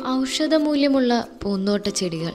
ഔഷധമൂല്യമുള്ള പൂന്തോട്ട ചെടികൾ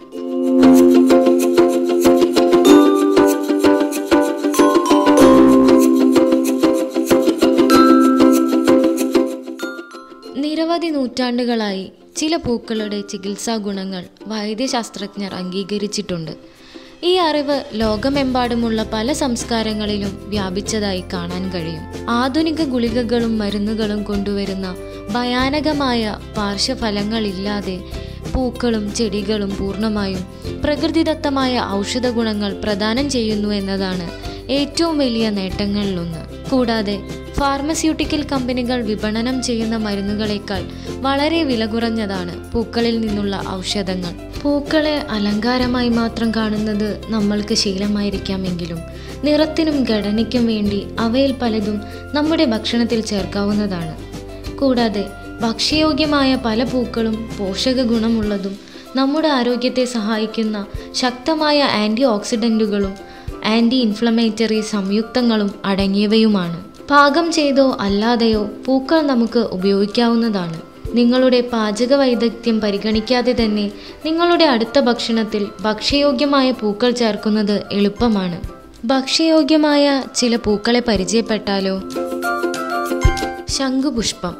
നിരവധി നൂറ്റാണ്ടുകളായി ചില പൂക്കളുടെ ചികിത്സാ ഗുണങ്ങൾ വൈദ്യശാസ്ത്രജ്ഞർ അംഗീകരിച്ചിട്ടുണ്ട് ഈ അറിവ് ലോകമെമ്പാടുമുള്ള പല സംസ്കാരങ്ങളിലും വ്യാപിച്ചതായി കാണാൻ കഴിയും ആധുനിക ഗുളികകളും മരുന്നുകളും കൊണ്ടുവരുന്ന ഭയാനകമായ പാർശ്വഫലങ്ങളില്ലാതെ പൂക്കളും ചെടികളും പൂർണ്ണമായും പ്രകൃതിദത്തമായ ഔഷധ ഗുണങ്ങൾ പ്രദാനം ചെയ്യുന്നു എന്നതാണ് ഏറ്റവും വലിയ നേട്ടങ്ങളിലൊന്ന് കൂടാതെ ഫാർമസ്യൂട്ടിക്കൽ കമ്പനികൾ വിപണനം ചെയ്യുന്ന മരുന്നുകളേക്കാൾ വളരെ വില കുറഞ്ഞതാണ് പൂക്കളിൽ നിന്നുള്ള ഔഷധങ്ങൾ പൂക്കളെ അലങ്കാരമായി മാത്രം കാണുന്നത് നമ്മൾക്ക് ശീലമായിരിക്കാമെങ്കിലും നിറത്തിനും ഘടനയ്ക്കും വേണ്ടി അവയിൽ പലതും നമ്മുടെ ഭക്ഷണത്തിൽ ചേർക്കാവുന്നതാണ് കൂടാതെ ഭക്ഷ്യയോഗ്യമായ പല പൂക്കളും പോഷക ഗുണമുള്ളതും നമ്മുടെ ആരോഗ്യത്തെ സഹായിക്കുന്ന ശക്തമായ ആൻറ്റി ഓക്സിഡൻറ്റുകളും ആൻറ്റി ഇൻഫ്ലമേറ്ററി സംയുക്തങ്ങളും അടങ്ങിയവയുമാണ് പാകം ചെയ്തോ അല്ലാതെയോ പൂക്കൾ നമുക്ക് ഉപയോഗിക്കാവുന്നതാണ് നിങ്ങളുടെ പാചക വൈദഗ്ധ്യം പരിഗണിക്കാതെ തന്നെ നിങ്ങളുടെ അടുത്ത ഭക്ഷണത്തിൽ ഭക്ഷ്യയോഗ്യമായ പൂക്കൾ ചേർക്കുന്നത് എളുപ്പമാണ് ഭക്ഷ്യയോഗ്യമായ ചില പൂക്കളെ പരിചയപ്പെട്ടാലോ ശംഖുപുഷ്പം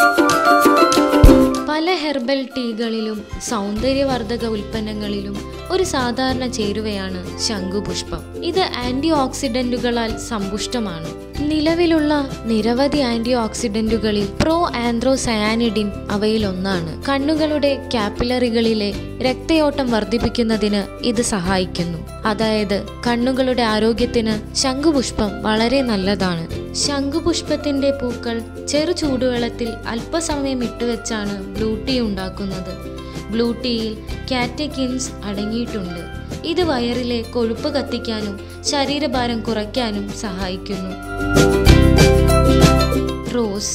പല ഹെർബൽ ടീകളിലും സൗന്ദര്യവർദ്ധക ഉൽപ്പന്നങ്ങളിലും ഒരു സാധാരണ ചേരുവയാണ് ശംഖുപുഷ്പം ഇത് ആന്റി ഓക്സിഡന്റുകളാൽ സമ്പുഷ്ടമാണ് നിലവിലുള്ള നിരവധി ആന്റി ഓക്സിഡന്റുകളിൽ പ്രോ ആന്ത്രോസയാനിഡിൻ അവയിൽ ഒന്നാണ് കണ്ണുകളുടെ കാപ്പിലറികളിലെ രക്തയോട്ടം വർദ്ധിപ്പിക്കുന്നതിന് ഇത് സഹായിക്കുന്നു അതായത് കണ്ണുകളുടെ ആരോഗ്യത്തിന് ശംഖുപുഷ്പം വളരെ നല്ലതാണ് ശംഖുപുഷ്പത്തിന്റെ പൂക്കൾ ചെറു ചൂടുവെള്ളത്തിൽ അല്പസമയം ഇട്ടുവെച്ചാണ് ബ്ലൂ ടീ ഉണ്ടാക്കുന്നത് ബ്ലൂ ടീയിൽ കാറ്റക്കിൻസ് അടങ്ങിയിട്ടുണ്ട് ഇത് വയറിലെ കൊഴുപ്പ് കത്തിക്കാനും ശരീരഭാരം കുറയ്ക്കാനും സഹായിക്കുന്നു റോസ്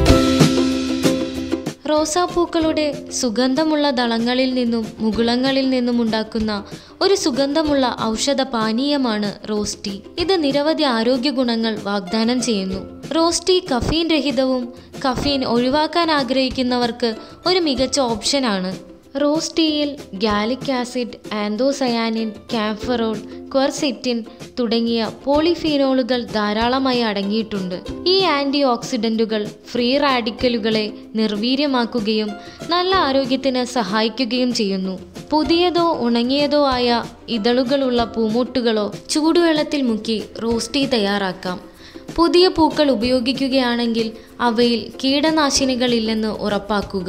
റോസാപ്പൂക്കളുടെ സുഗന്ധമുള്ള ദളങ്ങളിൽ നിന്നും മുകുളങ്ങളിൽ നിന്നും ഉണ്ടാക്കുന്ന ഒരു സുഗന്ധമുള്ള ഔഷധ പാനീയമാണ് റോസ് ടീ ഇത് നിരവധി ആരോഗ്യ ഗുണങ്ങൾ വാഗ്ദാനം ചെയ്യുന്നു റോസ് ടീ കഫീൻ രഹിതവും കഫീൻ ഒഴിവാക്കാൻ ആഗ്രഹിക്കുന്നവർക്ക് ഒരു മികച്ച ഓപ്ഷനാണ് റോസ് ടീയിൽ gallic acid anthocyanin kaempferol quercetin തുടങ്ങിയ പോളിഫീനോളുകൾ ധാരാളമായി അടങ്ങിയിട്ടുണ്ട് ഈ ആന്റി ഓക്സിഡന്റുകൾ ഫ്രീ റാഡിക്കലുകളെ നിർവീര്യമാക്കുകയും നല്ല ആരോഗ്യത്തിന് സഹായിക്കുകയും ചെയ്യുന്നു പുതിയതോ ഉണങ്ങിയതോ ആയ ഇതളുകളുള്ള പൂമൊട്ടുകളോ ചൂടുവെള്ളത്തിൽ മുക്കി റോസ് ടീ തയ്യാറാക്കാം പുതിയ പൂക്കൾ ഉപയോഗിക്കുകയാണെങ്കിൽ അവയിൽ കീടനാശിനികളില്ലെന്ന് ഉറപ്പാക്കുക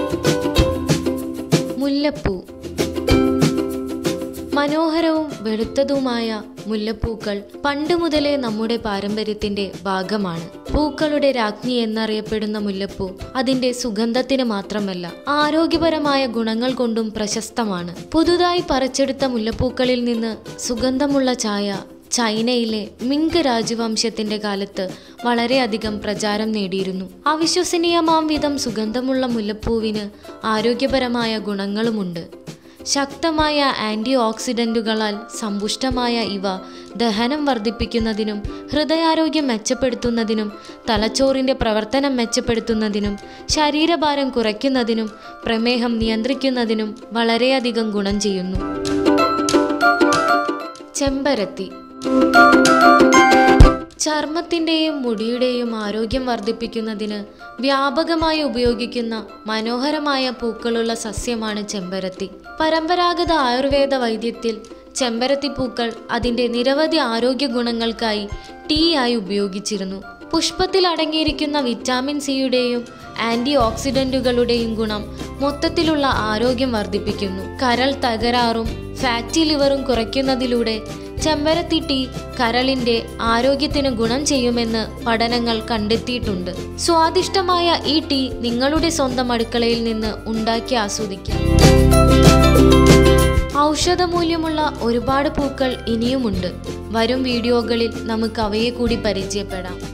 മുല്ലപ്പൂ മനോഹരവും വെളുത്തതുമായ മുല്ലപ്പൂക്കൾ പണ്ട് മുതലേ നമ്മുടെ പാരമ്പര്യത്തിന്റെ ഭാഗമാണ് പൂക്കളുടെ രാജ്ഞി എന്നറിയപ്പെടുന്ന മുല്ലപ്പൂ അതിന്റെ സുഗന്ധത്തിന് മാത്രമല്ല ആരോഗ്യപരമായ ഗുണങ്ങൾ കൊണ്ടും പ്രശസ്തമാണ് പുതുതായി പറിച്ചെടുത്ത മുല്ലപ്പൂക്കളിൽ നിന്ന് സുഗന്ധമുള്ള ചായ ചൈനയിലെ മിങ്ക് രാജവംശത്തിന്റെ കാലത്ത് വളരെയധികം പ്രചാരം നേടിയിരുന്നു അവിശ്വസനീയമാം വിധം സുഗന്ധമുള്ള മുല്ലപ്പൂവിന് ആരോഗ്യപരമായ ഗുണങ്ങളുമുണ്ട് ശക്തമായ ആന്റി ഓക്സിഡന്റുകളാൽ സമ്പുഷ്ടമായ ഇവ ദഹനം വർദ്ധിപ്പിക്കുന്നതിനും ഹൃദയാരോഗ്യം മെച്ചപ്പെടുത്തുന്നതിനും തലച്ചോറിന്റെ പ്രവർത്തനം മെച്ചപ്പെടുത്തുന്നതിനും ശരീരഭാരം കുറയ്ക്കുന്നതിനും പ്രമേഹം നിയന്ത്രിക്കുന്നതിനും വളരെയധികം ഗുണം ചെയ്യുന്നു ചെമ്പരത്തി ചർമ്മത്തിൻ്റെയും മുടിയുടെയും ആരോഗ്യം വർദ്ധിപ്പിക്കുന്നതിന് വ്യാപകമായി ഉപയോഗിക്കുന്ന മനോഹരമായ പൂക്കളുള്ള സസ്യമാണ് ചെമ്പരത്തി പരമ്പരാഗത ആയുർവേദ വൈദ്യത്തിൽ ചെമ്പരത്തി പൂക്കൾ അതിൻ്റെ നിരവധി ആരോഗ്യ ഗുണങ്ങൾക്കായി ടീ ആയി ഉപയോഗിച്ചിരുന്നു പുഷ്പത്തിൽ അടങ്ങിയിരിക്കുന്ന വിറ്റാമിൻ സിയുടെയും ആന്റി ഓക്സിഡന്റുകളുടെയും ഗുണം മൊത്തത്തിലുള്ള ആരോഗ്യം വർദ്ധിപ്പിക്കുന്നു കരൾ തകരാറും ഫാറ്റി ലിവറും കുറയ്ക്കുന്നതിലൂടെ ചെമ്പരത്തി ടീ കരളിന്റെ ആരോഗ്യത്തിന് ഗുണം ചെയ്യുമെന്ന് പഠനങ്ങൾ കണ്ടെത്തിയിട്ടുണ്ട് സ്വാദിഷ്ടമായ ഈ ടീ നിങ്ങളുടെ സ്വന്തം അടുക്കളയിൽ നിന്ന് ഉണ്ടാക്കി ആസ്വദിക്കാം ഔഷധമൂല്യമുള്ള ഒരുപാട് പൂക്കൾ ഇനിയുമുണ്ട് വരും വീഡിയോകളിൽ നമുക്ക് അവയെ കൂടി പരിചയപ്പെടാം